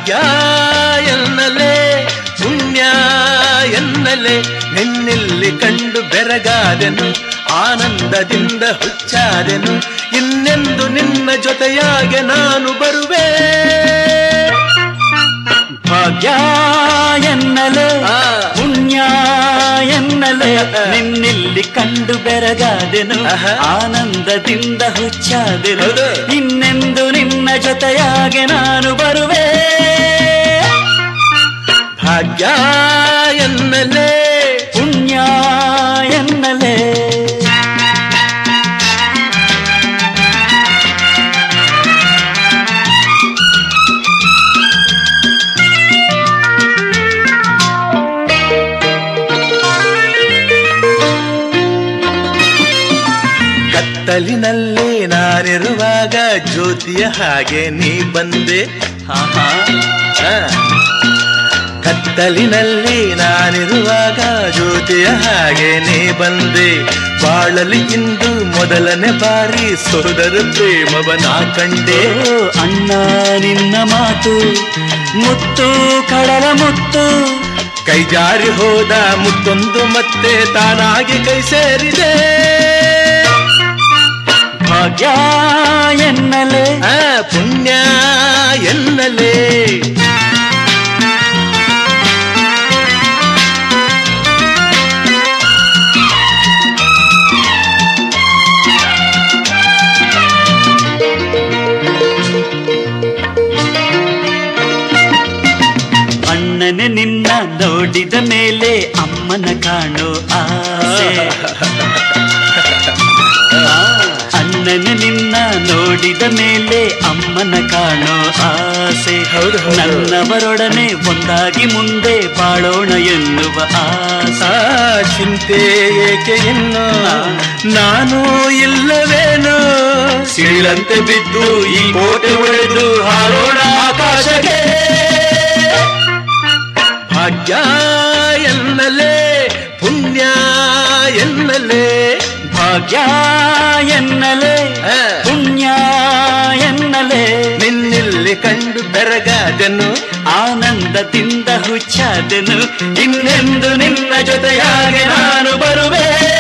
ಭಾಗ್ಯ ಎನ್ನಲೆ ಪುಣ್ಯ ಎನ್ನಲೆ ನಿನ್ನಿಲ್ಲಿ ಕಂಡು ಬೆರಗಾದೆನು ಆನಂದದಿಂದ ಹುಚ್ಚಾದೆನು ಇನ್ನೆಂದು ನಿನ್ನ ಜೊತೆಯಾಗೆ ನಾನು ಬರುವೆ ಭಾಗ್ಯ ಎನ್ನಲೆ ಆ. ಪುಣ್ಯ ಎನ್ನಲೆ ನಿನ್ನಿಲ್ಲಿ ಕಂಡು ಬೆರಗಾದೆನು ಆಹಾ. ಆನಂದದಿಂದ ಹುಚ್ಚಾದೆನು ಹೌದು. ಇನ್ನೆಂದು ನಿನ್ನ ಜೊತೆಯಾಗೆ ನಾನು ಬರುವೆ ಭಾಗ್ಯ ಎನ್ನಲೆ ಪುಣ್ಯ ಎನ್ನಲೆ ಕತ್ತಲಿನಲ್ಲಿ ನಾನಿರುವಾಗ ಜ್ಯೋತಿಯ ಹಾಗೆ ನೀ ಬಂದೆ ಆಹಾ. ಆ. ಕತ್ತಲಿನಲ್ಲಿ ನಾನಿರುವಾಗ ಜ್ಯೋತಿಯ ಹಾಗೆ ನೀ ಬಂದೆ ಬಾಳಲಿ ಇಂದು ಮೊದಲನೇ ಬಾರಿ ಸೋದರ ಪ್ರೇಮವನ ಕಂಡೆ ಓ ಅಣ್ಣ ನಿನ್ನ ಮಾತು ಮುತ್ತು ಕಡಲ ಮುತ್ತು ಕೈ ಜಾರಿ ಹೋದ ಮುತ್ತೊಂದು ಮತ್ತೆ ತಾನಾಗಿ ಕೈ ಸೇರಿದೆ ಭಾಗ್ಯ ಎನ್ನಲೆ ಆ ಪುಣ್ಯ ಎನ್ನಲೇ ಅಣ್ಣನೆ ನಿನ್ನ ನೋಡಿದ ಮೇಲೆ ಅಮ್ಮನ ಕಾಣೋ ಆಸೆ ಆ, ಅಣ್ಣನೆ ನಿನ್ನ ನೋಡಿದ ಮೇಲೆ ಅಮ್ಮನ ಕಾಣೋ ಆಸೆ ಹೌದು, ಹೌದು. ನನ್ನವರೊಡನೆ ಒಂದಾಗಿ ಮುಂದೆ ಬಾಳೋಣ ಎನ್ನುವ ಆಸೆ ಆ ಚಿಂತೆ ಏಕೆ ಇನ್ನು ನಾನು ಇಲ್ಲವೇನು ಸಿಡಿಲಂತೆ ಬಿದ್ದು ಈ ಕೋಟೆ ಒಡೆದು ಹಾರೋಣ ಆಕಾಶಕ್ಕೆ ಭಾಗ್ಯ ಎನ್ನಲೇ ಪುಣ್ಯ ಎನ್ನಲೇ ಭಾಗ್ಯ ಎನ್ನಲೆ ಆ. ಪುಣ್ಯ ಎನ್ನಲೆ ನಿನ್ನಿಲ್ಲಿ ಕಂಡು ಬೆರಗಾದೆನು ಆನಂದದಿಂದ ಹುಚ್ಚಾದೆನು ಇನ್ನೆಂದು ನಿನ್ನ ಜೊತೆಯಾಗಿ ನಾನು ಬರುವೆ